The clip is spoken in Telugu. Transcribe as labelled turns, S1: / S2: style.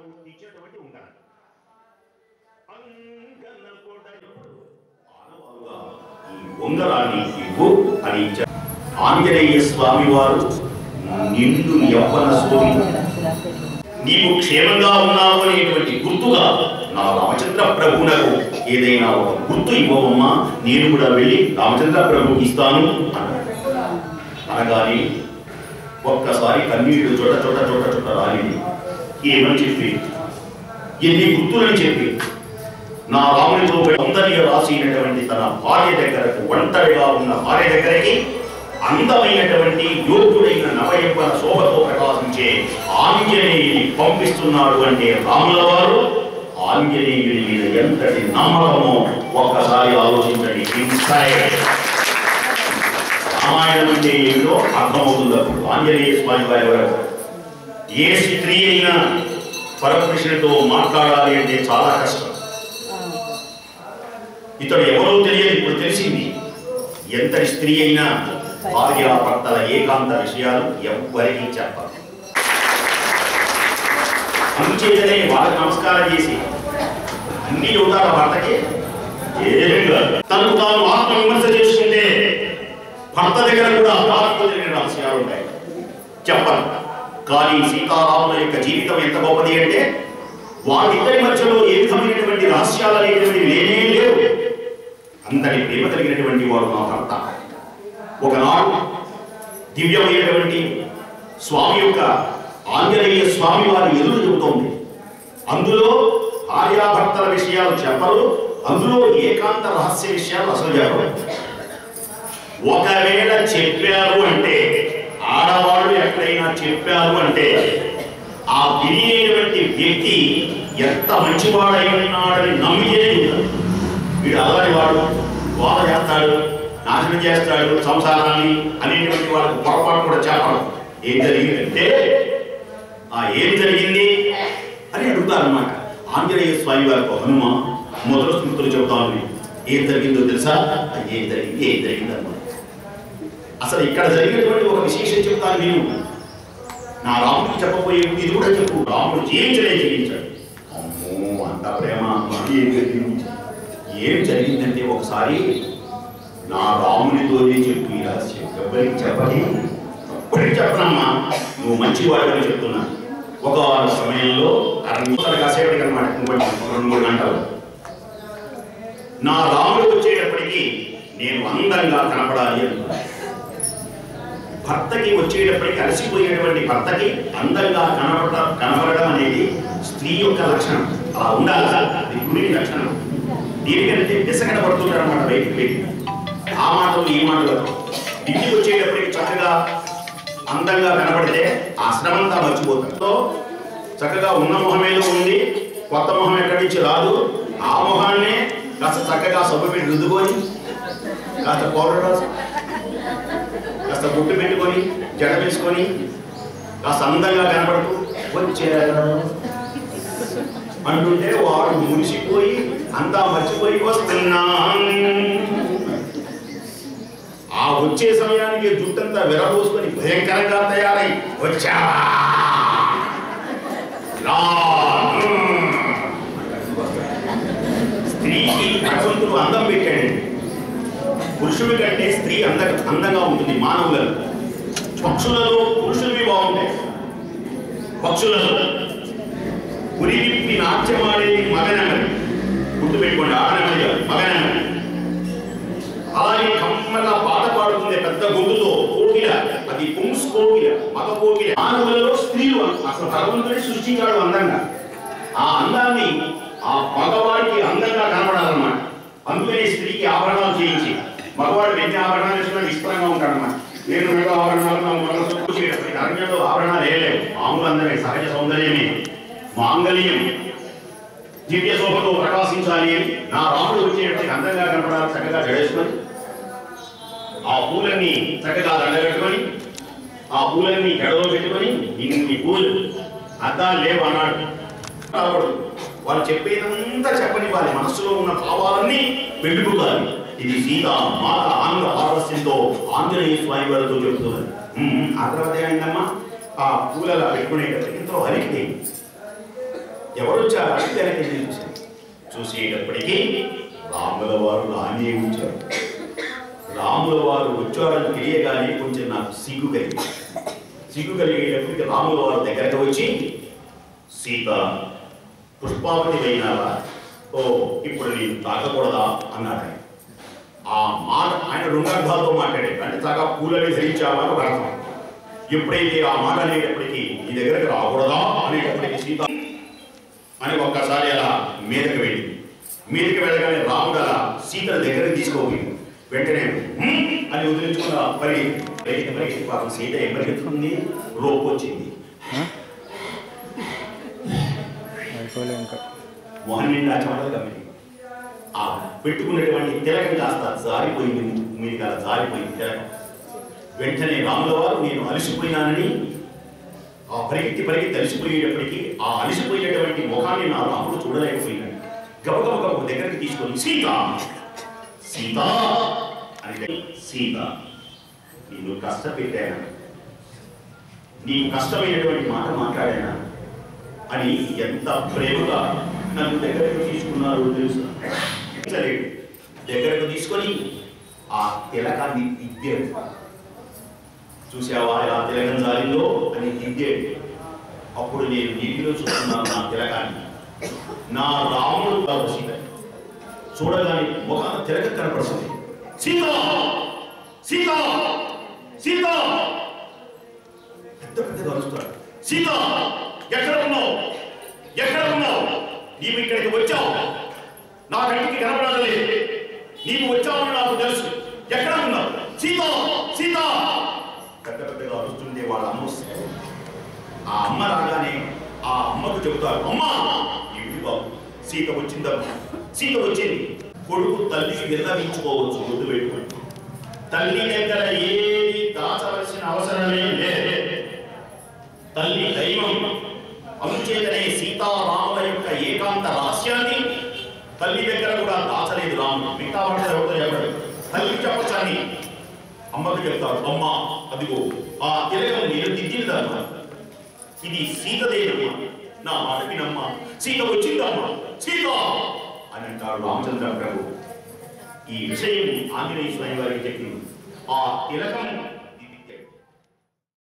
S1: ఇచ్చేటువంటి ఉండాలి అంగన కొడలు ఆనవాలుగా ఈ ఉంగరాన్ని ఇవ్వు అని ఇచ్చారు ఆంజనేయ స్వామి వారు నిండు యవ్వన స్వామి నీవు క్షేమంగా ఉన్నావు అనేటువంటి గుర్తుగా నా రామచంద్ర ప్రభువునకు ఏదైనా ఒక గుర్తు ఇవ్వవమ్మా నేను కూడా వెళ్ళి రామచంద్ర ప్రభుకి ఇస్తాను అన్నాడు అనగానే ఒక్కసారి కన్నీళ్లు చోట చోట చోట చోట రాలింది ఏమని చెప్పి ఎన్ని గుర్తులని చెప్పి నా రామునితో అందరిగా రాసినటువంటి తన భార్య దగ్గరకు ఒంటరిగా ఉన్న భార్య దగ్గరికి అందమైనటువంటి యోగ్యుడైన నవయవ్వన శోభతో ప్రకాశించే ఆంజనేయుని పంపిస్తున్నాడు అంటే రాముల వారు ఆంజనేయుని మీద ఎంతటి నమ్మకమో ఒక్కసారి ఆలోచించండి ఇన్సైడ్ రామాయణం అంటే ఏమిటో అర్థమవుతుంది అప్పుడు ఆంజనేయ స్వామి వారి వరకు ఏ స్త్రీ అయినా పరమకృష్ణుడితో మాట్లాడాలి అంటే చాలా కష్టం ఇతడు ఎవరో తెలియదు ఇప్పుడు తెలిసింది ఎంతటి స్త్రీ అయినా భార్యాభర్తల ఏకాంత విషయాలు ఎవ్వరికీ చెప్పరు అందుచేతనే వాళ్ళకి నమస్కారం చేసి అన్ని యువతాల భర్తకి ఏమీ కాదు. తనకు తాను ఆత్మ విమర్శ చేసుకుంటే భర్త దగ్గర కూడా తాత్కు జరిగిన రహస్యాలు ఉంటాయి చెప్పరు కానీ సీతారాముల యొక్క జీవితం ఎంత గొప్పది అంటే వాళ్ళిద్దరి మధ్యలో ఏ విధమైనటువంటి రహస్యాలు అనేటువంటివి లేనే లేవు అంతటి ప్రేమ కలిగినటువంటి వాడు నా భర్త ఒకనాడు దివ్యమైనటువంటి స్వామి యొక్క ఆంజనేయ స్వామి వారి ఎదురు చెబుతోంది అందులో భార్యాభర్తల విషయాలు చెప్పరు అందులో ఏకాంత రహస్య విషయాలు అసలు చెప్పరు ఒకవేళ చెప్పారు అంటే ఆడవాళ్ళు ఎక్కడైనా చెప్పారు అంటే ఆ వినేటువంటి వ్యక్తి ఎంత మంచివాడై ఉన్నాడని నమ్మితే వీడు అల్లరి వాడు గోడ చేస్తాడు నాశనం చేస్తాడు సంసారాన్ని అనేటువంటి వాళ్ళకి పొరపాటు కూడా చెప్పడం ఏం జరిగిందంటే ఆ ఏం జరిగింది అని అడుగుతారు అనమాట ఆంజనేయ స్వామి వారికి హనుమ మొదలు స్మృతులు చెబుతాను ఏం జరిగిందో తెలుసా అది ఏం జరిగింది ఏం జరిగింది అన్నమాట అసలు ఇక్కడ జరిగినటువంటి ఒక విశేషం చెప్తాను నేను నా రాముడికి చెప్పబోయే ముందు ఇది కూడా చెప్పు రాముడు జీవించలే జీవించాడు అమ్మో అంత ప్రేమ మరి ఏం జరిగింది? ఏం జరిగిందంటే ఒకసారి నా రామునితోనే చెప్పు ఈ రహస్యం ఎవరికి చెప్పని ఎప్పటికి చెప్పనమ్మా నువ్వు మంచి వాడని చెప్తున్నా ఒక సమయంలో అరవై కాసేపటికి అనమాట ఇంకోటి రెండు మూడు గంటలు నా రాముడు వచ్చేటప్పటికి నేను అందంగా కనపడాలి అనుకున్నాను భర్తకి వచ్చేటప్పటికి అలసిపోయినటువంటి భర్తకి అందంగా కనపడ కనపడడం అనేది స్త్రీ యొక్క లక్షణం అలా ఉండాలి అది గురి లక్షణం దీనికంటే పిసకట పడుతుంటారు అనమాట బయటికి వెళ్ళి ఆ మాటలు ఈ మాటలు ఇంటికి వచ్చేటప్పటికి చక్కగా అందంగా కనపడితే ఆ శ్రమంతా మర్చిపోతాం సో చక్కగా ఉన్న మొహమేదో ఉంది కొత్త మొహం ఎక్కడి నుంచి రాదు ఆ మొహాన్నే కాస్త చక్కగా సబ్బు పెట్టి రుద్దుకొని కాస్త పౌడర్ రాసి కాస్త గుట్టు పెట్టుకొని జడ వేసుకొని కాస్త అందంగా కనపడుతూ వచ్చారు అంటుంటే వాడు మురిసిపోయి అంతా మర్చిపోయి వస్తున్నాను ఆ వచ్చే సమయానికి జుట్టంతా విరబోసుకొని భయంకరంగా తయారై వచ్చావా రా. స్త్రీకి భగవంతుడు అందం పెట్టాడండి పురుషుడి కంటే స్త్రీ అంద అందంగా ఉంటుంది మానవులలో పక్షులలో పురుషులవి బాగుంటాయి పక్షులలో పురి విప్పి నాట్యమాడేది మగనెమలి గుర్తుపెట్టుకోండి ఆడనెమలి కాదు మగనెమలి అలాగే కమ్మగా పాట పాడుతుంది పెద్ద గొంతుతో కోకిల అది పుంస్ కోకిల మగ కోకిల మానవులలో స్త్రీలు అసలు భగవంతుడి సృష్టించాడు అందంగా ఆ అందాన్ని ఆ మగవాడికి అందంగా కనపడాలన్నమాట అందుకనే స్త్రీకి ఆభరణాలు చేయించి మగవాడు ఎన్ని ఆభరణాలు వేసుకున్నా విస్పరంగా ఉంటాడన్నమాట నేను మెగ ఆభరణాలు నా మనసు చూసేటప్పటికి అరణ్యంలో ఆభరణాలు వేయలేవు మామూలు అందమే సహజ సౌందర్యమే మాంగళ్యం దివ్య శోభతో ప్రకాశించాలి అని నా రాముడు వచ్చేటప్పటికి అందంగా కనపడాలి చక్కగా జడేసుకొని ఆ పూలన్నీ చక్కగా దండగట్టుకొని ఆ పూలన్నీ గడవ పెట్టుకొని ఇన్ని పూలు అద్దాలు లేవు అన్నాడు రావడు వాళ్ళు చెప్పేదంతా చెప్పని వారి మనసులో ఉన్న భావాలన్నీ పెట్టుకోవాలి ఇది సీత మాత ఆంధ్ర పారవస్యంతో ఆంజనేయ స్వామి వారితో చెబుతున్నది ఉమ్, ఆ తర్వాత ఏమైందమ్మా ఆ పూలలా పెట్టుకునేటప్పుడు ఎంతో అలికిపోయింది ఎవరు వచ్చారా అని వెనక్కి తిరిగి చూశాను చూసేటప్పటికీ రాముల వారు రానే వచ్చారు రాముల వారు వచ్చారని తెలియగానే కొంచెం నాకు సిగ్గు కలిగింది సిగ్గు కలిగేటప్పటికి రాముల వారు దగ్గరకు వచ్చి సీత పుష్పావతి అయినావా ఓ ఇప్పుడు నేను తాగకూడదా అన్నాడు ఆయన. ఆ మాట ఆయన రుణార్థాలతో మాట్లాడాడు అంటే తాగా పూలని ధరించావా అని ఒక అర్థం ఎప్పుడైతే ఆ మాట అనేటప్పటికీ నీ దగ్గరకు రాకూడదా అనేటప్పటికీ సీత అని ఒక్కసారి అలా మీదకి వెళ్ళింది మీదకి వెళ్ళగానే రాముడు అలా సీతల దగ్గరికి తీసుకోపోయింది వెంటనే "హ్మ్" అని వదిలించుకున్న పరి పరిగెత్తి పరిగెత్తి పాపం సీత ఏం పరిగెత్తుకుంది రోపు వచ్చింది
S2: అయిపోలే ఇంకా
S1: మొహం నిండా చెమటలు కమ్మింది ఆ పెట్టుకున్నటువంటి తిలకం కాస్త జారిపోయింది మీది అలా జారిపోయింది తిలకం వెంటనే రాముల వారు నేను అలసిపోయినానని ఆ పరిగెత్తి పరిగెత్తి అలసిపోయేటప్పటికీ ఆ అలసిపోయేటువంటి ముఖాన్ని నా రాముడు చూడలేకపోయినాడు గబగబ గబ దగ్గరికి తీసుకొని సీత సీత అంటే సీత నిన్ను కష్టపెట్టాను నీకు కష్టమైనటువంటి మాట మాట్లాడానా అని ఎంత ప్రేమగా నన్ను దగ్గరకు తీసుకున్నారో తెలుసు లేడు దగ్గరకు తీసుకొని ఆ తిలకాన్ని దిద్దాడు చూసావా ఎలా తిలకం జారిందో అని దిద్దాడు అప్పుడు నేను నీటిలో చూస్తున్నాను నా తిలకాన్ని నా రాముడు కాదు సీత చూడగానే ముఖాన తిలక కనపడుతుంది సీత సీత సీత పెద్ద పెద్దగా అరుస్తాడు సీత ఎక్కడ ఉన్నావు ఎక్కడ ఉన్నావు నీవు ఇక్కడికి వచ్చావు నా కంటికి కనపడలేదు నీవు వచ్చావని నాకు తెలుసు ఎక్కడ ఉన్నావు సీత సీత పెద్ద పెద్దగా అరుస్తుండే వాళ్ళ అమ్మ వస్తుంది ఆ అమ్మ రాగానే ఆ అమ్మకు చెబుతారు అమ్మా ఏమిటి బాబు సీత వచ్చిందమ్మా సీత వచ్చింది కొడుకు తల్లికి విన్నవించుకోవచ్చు గుర్తు పెట్టుకోండి తల్లి దగ్గర ఏది దాచవలసిన అవసరమే లేదు తల్లి దైవం అందుచేతనే సీతారాముల యొక్క ఏకాంత రహస్యాన్ని తల్లి దగ్గర కూడా దాచలేదు రాముడు మిగతా వాళ్ళ ఎవరితో చెప్పడు తల్లి చెప్పచ్చని అమ్మకు చెప్తాడు అమ్మ అదిగో ఆ తిలకం నేను దిద్దిందమ్మా ఇది సీతదేనమ్మా నా మాట వినమ్మా సీత వచ్చిందమ్మా సీత అని అంటాడు రామచంద్ర ప్రభు ఈ విషయం ఆంజనేయ స్వామి వారికి చెప్పింది ఆ తిలకం